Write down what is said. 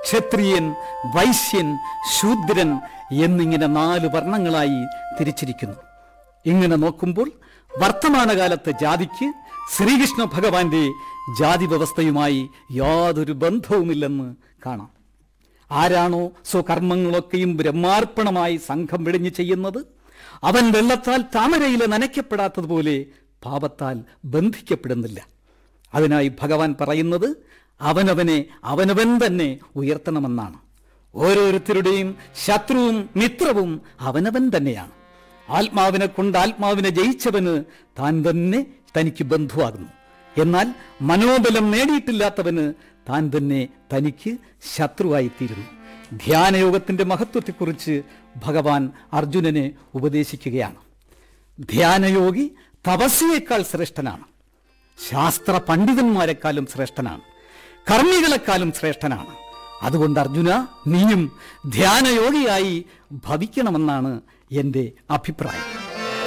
ക്ഷത്രിയൻ വൈശ്യൻ ശൂദ്രൻ എന്നിങ്ങനെ നാല് വർണ്ണങ്ങളായി തിരിച്ചിരിക്കുന്നു ഇങ്ങനെ നോക്കുമ്പോൾ വർത്തമാനകാലത്തെ ജാതിക്ക് ശ്രീകൃഷ്ണ ഭഗവാന്റെ ജാതി വ്യവസ്ഥയുമായി യാതൊരു ബന്ധവുമില്ലെന്ന് കാണാം ആരാണോ സ്വകർമ്മങ്ങളൊക്കെയും ബ്രഹ്മാർപ്പണമായി സംഘം വെടിഞ്ഞ് ചെയ്യുന്നത് അവൻ വെള്ളത്താൽ താമരയിലെ നനയ്ക്കപ്പെടാത്തതുപോലെ പാപത്താൽ ബന്ധിക്കപ്പെടുന്നില്ല അതിനായി ഭഗവാൻ പറയുന്നത് അവനവനെ അവനവൻ തന്നെ ഉയർത്തണമെന്നാണ് ഓരോരുത്തരുടെയും ശത്രുവും മിത്രവും അവനവൻ തന്നെയാണ് ആത്മാവിനെ കൊണ്ട് ആത്മാവിനെ ജയിച്ചവന് താൻ തന്നെ തനിക്ക് ബന്ധുവാകുന്നു എന്നാൽ മനോബലം നേടിയിട്ടില്ലാത്തവന് താൻ തന്നെ തനിക്ക് ശത്രുവായിത്തീരുന്നു ധ്യാനയോഗത്തിന്റെ മഹത്വത്തെക്കുറിച്ച് ഭഗവാൻ അർജുനനെ ഉപദേശിക്കുകയാണ് ധ്യാനയോഗി തപസ്യയേക്കാൾ ശ്രേഷ്ഠനാണ് ശാസ്ത്ര പണ്ഡിതന്മാരെക്കാളും ശ്രേഷ്ഠനാണ് കർമ്മികളെക്കാളും ശ്രേഷ്ഠനാണ് അതുകൊണ്ട് അർജുന നീയും ധ്യാനയോഗിയായി ഭവിക്കണമെന്നാണ് എൻ്റെ അഭിപ്രായം